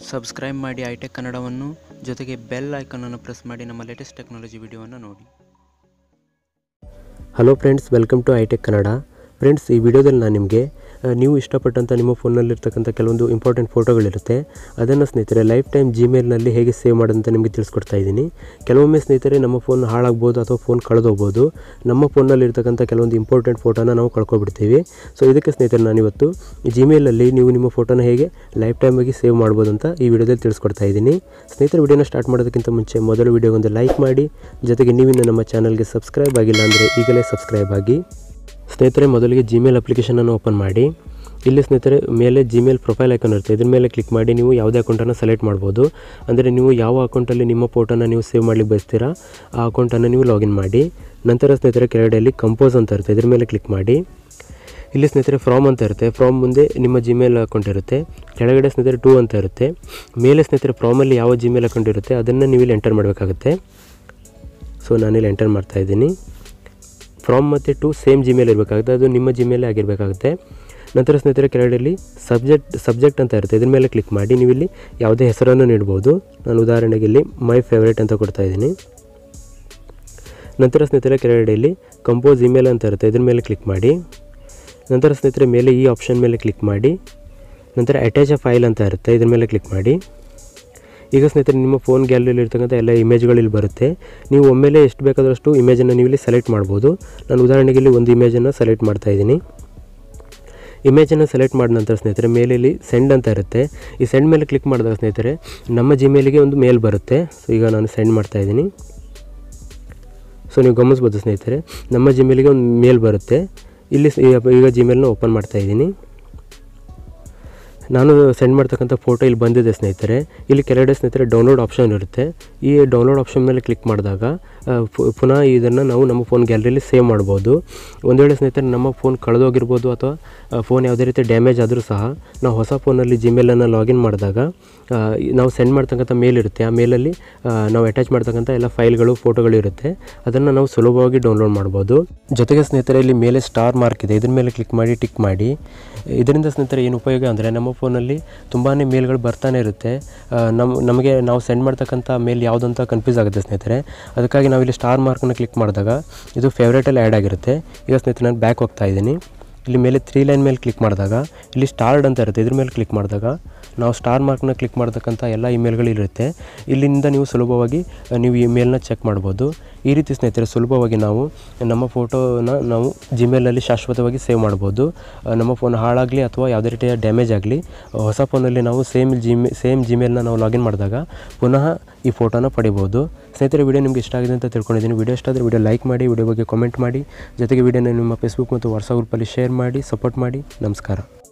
subscribe ಮಾಡಿ hi-tech ಕನ್ನಡವನ್ನು ಜೊತೆಗೆ ಬೆಲ್ ಐಕನನ್ನು ಪ್ರೆಸ್ ಮಾಡಿ ನಮ್ಮ ಲೇಟೆಸ್ಟ್ ಟೆಕ್ನಾಲಜಿ ವಿಡಿಯೋವನ್ನು ನೋಡಿ hello friends welcome to iTech Kannada friends ಈ ವಿಡಿಯೋದಲ್ಲಿ ನಾನು ನಿಮಗೆ ಆ, ನೀವು ಇಷ್ಟಪಟ್ಟಂಥ ನಿಮ್ಮ ಫೋನಲ್ಲಿರ್ತಕ್ಕಂಥ ಕೆಲವೊಂದು ಇಂಪಾರ್ಟೆಂಟ್ ಫೋಟೋಗಳಿರುತ್ತೆ ಅದನ್ನು ಸ್ನೇಹಿತರೆ ಲೈಫ್ ಟೈಮ್ ಜಿಮೇಲ್ನಲ್ಲಿ ಹೇಗೆ ಸೇವ್ ಮಾಡೋದಂತ ನಿಮಗೆ ತಿಳಿಸ್ಕೊಡ್ತಾ ಇದ್ದೀನಿ ಕೆಲವೊಮ್ಮೆ ಸ್ನೇಹಿತರೆ ನಮ್ಮ ಫೋನ್ ಹಾಳಾಗ್ಬೋದು ಅಥವಾ ಫೋನ್ ಕಳೆದೋಗ್ಬೋದು ನಮ್ಮ ಫೋನಲ್ಲಿರ್ತಕ್ಕಂಥ ಕೆಲವೊಂದು ಇಂಪಾರ್ಟೆಂಟ್ ಫೋಟೋನ ನಾವು ಕಳ್ಕೊಬಿಡ್ತೀವಿ ಸೊ ಇದಕ್ಕೆ ಸ್ನೇಹಿತರೆ ನಾನಿವತ್ತು ಜಿಮೇಲಲ್ಲಿ ನೀವು ನಿಮ್ಮ ಫೋಟೋನ ಹೇಗೆ ಲೈಫ್ ಟೈಮಾಗಿ ಸೇವ್ ಮಾಡ್ಬೋದು ಅಂತ ಈ ವಿಡಿಯೋದಲ್ಲಿ ತಿಳಿಸ್ಕೊಡ್ತಾ ಇದ್ದೀನಿ ಸ್ನೇಹಿತರೆ ವಿಡಿಯೋನ ಸ್ಟಾರ್ಟ್ ಮಾಡೋದಕ್ಕಿಂತ ಮುಂಚೆ ಮೊದಲು ವಿಡಿಯೋಗೊಂದು ಲೈಕ್ ಮಾಡಿ ಜೊತೆಗೆ ನೀವಿನ್ನು ನಮ್ಮ ಚಾನಲ್ಗೆ ಸಬ್ಸ್ಕ್ರೈಬ್ ಆಗಿಲ್ಲ ಅಂದರೆ ಈಗಲೇ ಸಬ್ಸ್ಕ್ರೈಬ್ ಆಗಿ ಸ್ನೇಹಿತರೆ ಮೊದಲಿಗೆ ಜಿಮೇಲ್ ಅಪ್ಲಿಕೇಶನನ್ನು ಓಪನ್ ಮಾಡಿ ಇಲ್ಲಿ ಸ್ನೇಹಿತರೆ ಮೇಲೆ ಜಿಮೇಲ್ ಪ್ರೊಫೈಲ್ ಐಕನ್ ಇರುತ್ತೆ ಇದ್ರ ಮೇಲೆ ಕ್ಲಿಕ್ ಮಾಡಿ ನೀವು ಯಾವುದೇ ಅಕೌಂಟನ್ನು ಸೆಲೆಕ್ಟ್ ಮಾಡ್ಬೋದು ಅಂದರೆ ನೀವು ಯಾವ ಅಕೌಂಟಲ್ಲಿ ನಿಮ್ಮ ಫೋಟೋನ ನೀವು ಸೇವ್ ಮಾಡಲಿಕ್ಕೆ ಬಯಸ್ತೀರಾ ಆ ಅಕೌಂಟನ್ನು ನೀವು ಲಾಗಿನ್ ಮಾಡಿ ನಂತರ ಸ್ನೇಹಿತರೆ ಕೆಳಗಡೆಯಲ್ಲಿ ಕಂಪೋಸ್ ಅಂತ ಇರುತ್ತೆ ಇದ್ರ ಮೇಲೆ ಕ್ಲಿಕ್ ಮಾಡಿ ಇಲ್ಲಿ ಸ್ನೇಹಿತರೆ ಫ್ರಾಮ್ ಅಂತ ಇರುತ್ತೆ ಫ್ರಾಮ್ ಮುಂದೆ ನಿಮ್ಮ ಜಿಮೇಲ್ ಅಕೌಂಟ್ ಇರುತ್ತೆ ಕೆಳಗಡೆ ಸ್ನೇಹಿತರೆ ಟೂ ಅಂತ ಇರುತ್ತೆ ಮೇಲೆ ಸ್ನೇಹಿತರೆ ಫ್ರಾಮಲ್ಲಿ ಯಾವ ಜಿಮೇಲ್ ಅಕೌಂಟ್ ಇರುತ್ತೆ ಅದನ್ನು ನೀವು ಇಲ್ಲಿ ಎಂಟರ್ ಮಾಡಬೇಕಾಗುತ್ತೆ ಸೊ ನಾನಿಲ್ಲಿ ಎಂಟರ್ ಮಾಡ್ತಾ ಇದ್ದೀನಿ ಫ್ರಾಮ್ ಮತ್ತು ಟು ಸೇಮ್ ಜಿಮೇಲ್ ಇರಬೇಕಾಗುತ್ತೆ ಅದು ನಿಮ್ಮ ಜಿಮೇಲೇ ಆಗಿರಬೇಕಾಗುತ್ತೆ ನಂತರ ಸ್ನೇಹಿತರೆ ಕೆಳಗಡೆಯಲ್ಲಿ ಸಬ್ಜೆಕ್ಟ್ ಸಬ್ಜೆಕ್ಟ್ ಅಂತ ಇರುತ್ತೆ ಇದ್ರ ಮೇಲೆ ಕ್ಲಿಕ್ ಮಾಡಿ ನೀವು ಇಲ್ಲಿ ಯಾವುದೇ ಹೆಸರನ್ನು ನೀಡ್ಬೋದು ನಾನು ಉದಾಹರಣೆಗೆ ಇಲ್ಲಿ ಮೈ ಫೇವ್ರೇಟ್ ಅಂತ ಕೊಡ್ತಾ ಇದ್ದೀನಿ ನಂತರ ಸ್ನೇಹಿತರೆ ಕೆಳಗಡೆಯಲ್ಲಿ ಕಂಪೋಸ್ ಇಮೇಲ್ ಅಂತ ಇರುತ್ತೆ ಇದ್ರ ಮೇಲೆ ಕ್ಲಿಕ್ ಮಾಡಿ ನಂತರ ಸ್ನೇಹಿತರೆ ಮೇಲೆ ಈ ಆಪ್ಷನ್ ಮೇಲೆ ಕ್ಲಿಕ್ ಮಾಡಿ ನಂತರ ಅಟ್ಯಾಚ್ ಅ ಫೈಲ್ ಅಂತ ಇರುತ್ತೆ ಇದ್ರ ಮೇಲೆ ಕ್ಲಿಕ್ ಮಾಡಿ ಈಗ ಸ್ನೇಹಿತರೆ ನಿಮ್ಮ ಫೋನ್ ಗ್ಯಾಲರಿಯಲ್ಲಿ ಇರ್ತಕ್ಕಂಥ ಎಲ್ಲ ಇಮೇಜ್ಗಳು ಇಲ್ಲಿ ಬರುತ್ತೆ ನೀವು ಒಮ್ಮೆಲೆ ಎಷ್ಟು ಬೇಕಾದಷ್ಟು ಇಮೇಜನ್ನು ನೀವು ಇಲ್ಲಿ ಸೆಲೆಕ್ಟ್ ಮಾಡ್ಬೋದು ನಾನು ಉದಾಹರಣೆಗೆ ಇಲ್ಲಿ ಒಂದು ಇಮೇಜನ್ನು ಸೆಲೆಕ್ಟ್ ಮಾಡ್ತಾ ಇದ್ದೀನಿ ಇಮೇಜನ್ನು ಸೆಲೆಕ್ಟ್ ಮಾಡಿದ ನಂತರ ಸ್ನೇಹಿತರೆ ಮೇಲೆ ಇಲ್ಲಿ ಸೆಂಡ್ ಅಂತ ಇರುತ್ತೆ ಈ ಸೆಂಡ್ ಮೇಲೆ ಕ್ಲಿಕ್ ಮಾಡಿದಾಗ ಸ್ನೇಹಿತರೆ ನಮ್ಮ ಜಿಮೇಲಿಗೆ ಒಂದು ಮೇಲ್ ಬರುತ್ತೆ ಸೊ ಈಗ ನಾನು ಸೆಂಡ್ ಮಾಡ್ತಾ ಇದ್ದೀನಿ ಸೊ ನೀವು ಗಮನಿಸ್ಬೋದು ಸ್ನೇಹಿತರೆ ನಮ್ಮ ಜಿಮೇಲಿಗೆ ಒಂದು ಮೇಲ್ ಬರುತ್ತೆ ಇಲ್ಲಿ ಸ್- ಈಗ ಈಗ ಜಿಮೇಲ್ನ ಓಪನ್ ಮಾಡ್ತಾ ಇದ್ದೀನಿ ನಾನು ಸೆಂಡ್ ಮಾಡ್ತಕ್ಕಂಥ ಫೋಟೋ ಇಲ್ಲಿ ಬಂದಿದೆ ಸ್ನೇಹಿತರೆ ಇಲ್ಲಿ ಕೆಳಗಡೆ ಸ್ನೇಹಿತರೆ ಡೌನ್ಲೋಡ್ ಆಪ್ಷನ್ ಇರುತ್ತೆ ಈ ಡೌನ್ಲೋಡ್ ಆಪ್ಷನ್ ಮೇಲೆ ಕ್ಲಿಕ್ ಮಾಡಿದಾಗ ಆ, ಪು- ಪುನಃ ಇದನ್ನು ನಾವು ನಮ್ಮ ಫೋನ್ ಗ್ಯಾಲರಿಯಲ್ಲಿ ಸೇವ್ ಮಾಡ್ಬೋದು ಒಂದು ವೇಳೆ ಸ್ನೇಹಿತರೆ ನಮ್ಮ ಫೋನ್ ಕಳೆದೋಗಿರ್ಬೋದು ಅಥವಾ ಫೋನ್ ಯಾವುದೇ ರೀತಿ ಡ್ಯಾಮೇಜ್ ಆದರೂ ಸಹ ನಾವು ಹೊಸ ಫೋನಲ್ಲಿ ಜಿಮೇಲನ್ನು ಲಾಗಿನ್ ಮಾಡಿದಾಗ ಆ, ಈ ನಾವು ಸೆಂಡ್ ಮಾಡ್ತಕ್ಕಂಥ ಮೇಲ್ ಇರುತ್ತೆ ಆ ಮೇಲಲ್ಲಿ ಆ, ನಾವು ಅಟ್ಯಾಚ್ ಮಾಡ್ತಕ್ಕಂಥ ಎಲ್ಲ ಫೈಲ್ಗಳು ಫೋಟೋಗಳು ಇರುತ್ತೆ ಅದನ್ನು ನಾವು ಸುಲಭವಾಗಿ ಡೌನ್ಲೋಡ್ ಮಾಡ್ಬೋದು ಜೊತೆಗೆ ಸ್ನೇಹಿತರೆ ಇಲ್ಲಿ ಮೇಲೆ ಸ್ಟಾರ್ ಮಾರ್ಕ್ ಇದೆ ಇದ್ರ ಮೇಲೆ ಕ್ಲಿಕ್ ಮಾಡಿ ಟಿಕ್ ಮಾಡಿ ಇದರಿಂದ ಸ್ನೇಹಿತರೆ ಏನು ಉಪಯೋಗ ಅಂದರೆ ನಮ್ಮ ಫೋನಲ್ಲಿ ತುಂಬಾ ಮೇಲ್ಗಳು ಬರ್ತಾನೆ ಇರುತ್ತೆ ಆ, ನಮ್ಮ ನಮಗೆ ನಾವು ಸೆಂಡ್ ಮಾಡ್ತಕ್ಕಂಥ ಮೇಲ್ ಯಾವುದಂತ ಕನ್ಫ್ಯೂಸ್ ಆಗುತ್ತೆ ಸ್ನೇಹಿತರೆ ಅದಕ್ಕಾಗಿ ನಾವು ಇಲ್ಲಿ ಸ್ಟಾರ್ ಮಾರ್ಕನ್ನು ಕ್ಲಿಕ್ ಮಾಡಿದಾಗ ಇದು ಫೇವ್ರೇಟಲ್ಲಿ ಆ್ಯಡ್ ಆಗಿರುತ್ತೆ ಈಗ ಸ್ನೇಹಿತರೆ ನಾನು ಬ್ಯಾಕ್ ಹೋಗ್ತಾ ಇದ್ದೀನಿ ಇಲ್ಲಿ ಮೇಲೆ ತ್ರೀ ಲೈನ್ ಮೇಲೆ ಕ್ಲಿಕ್ ಮಾಡಿದಾಗ ಇಲ್ಲಿ ಸ್ಟಾರ್ಡ್ ಅಂತ ಇರುತ್ತೆ ಇದ್ರ ಮೇಲೆ ಕ್ಲಿಕ್ ಮಾಡಿದಾಗ ನಾವು ಸ್ಟಾರ್ ಮಾರ್ಕ್ನ ಕ್ಲಿಕ್ ಮಾಡ್ತಕ್ಕಂಥ ಎಲ್ಲ ಇಮೇಲ್ಗಳು ಇರುತ್ತೆ ಇಲ್ಲಿಂದ ನೀವು ಸುಲಭವಾಗಿ ಆ, ನೀವು ಇಮೇಲ್ನ ಚೆಕ್ ಮಾಡ್ಬೋದು ಈ ರೀತಿ ಸ್ನೇಹಿತರೆ ಸುಲಭವಾಗಿ ನಾವು ನಮ್ಮ ಫೋಟೋನ ನಾವು ಜಿಮೇಲಲ್ಲಿ ಶಾಶ್ವತವಾಗಿ ಸೇವ್ ಮಾಡ್ಬೋದು ಆ, ನಮ್ಮ ಫೋನ್ ಹಾಳಾಗಲಿ ಅಥವಾ ಯಾವುದೇ ರೀತಿಯ ಡ್ಯಾಮೇಜ್ ಆಗಲಿ ಹೊಸ ಫೋನಲ್ಲಿ ನಾವು ಸೇಮ್ ಜಿಮೇ ಸೇಮ್ ಜಿಮೇಲ್ನ ನಾವು ಲಾಗಿನ್ ಮಾಡಿದಾಗ ಪುನಃ ಈ ಫೋಟೋನ ಪಡಿಬೋದು ಸ್ನೇಹಿತರೆ ವಿಡಿಯೋ ನಿಮ್ಗೆ ಇಷ್ಟ ಆಗಿದೆ ಅಂತ ತಿಳ್ಕೊಂಡಿದ್ದೀನಿ ವಿಡಿಯೋ ಇಷ್ಟ ಆದರೆ ವಿಡಿಯೋ ಲೈಕ್ ಮಾಡಿ ವಿಡಿಯೋ ಬಗ್ಗೆ ಕಾಮೆಂಟ್ ಮಾಡಿ ಜೊತೆಗೆ ವಿಡಿಯೋನ ನಿಮ್ಮ ಫೇಸ್ಬುಕ್ ಮತ್ತು ವಾಟ್ಸಪ್ ಗ್ರೂಪಲ್ಲಿ ಶೇರ್ ಮಾಡಿ ಸಪೋರ್ಟ್ ಮಾಡಿ ನಮಸ್ಕಾರ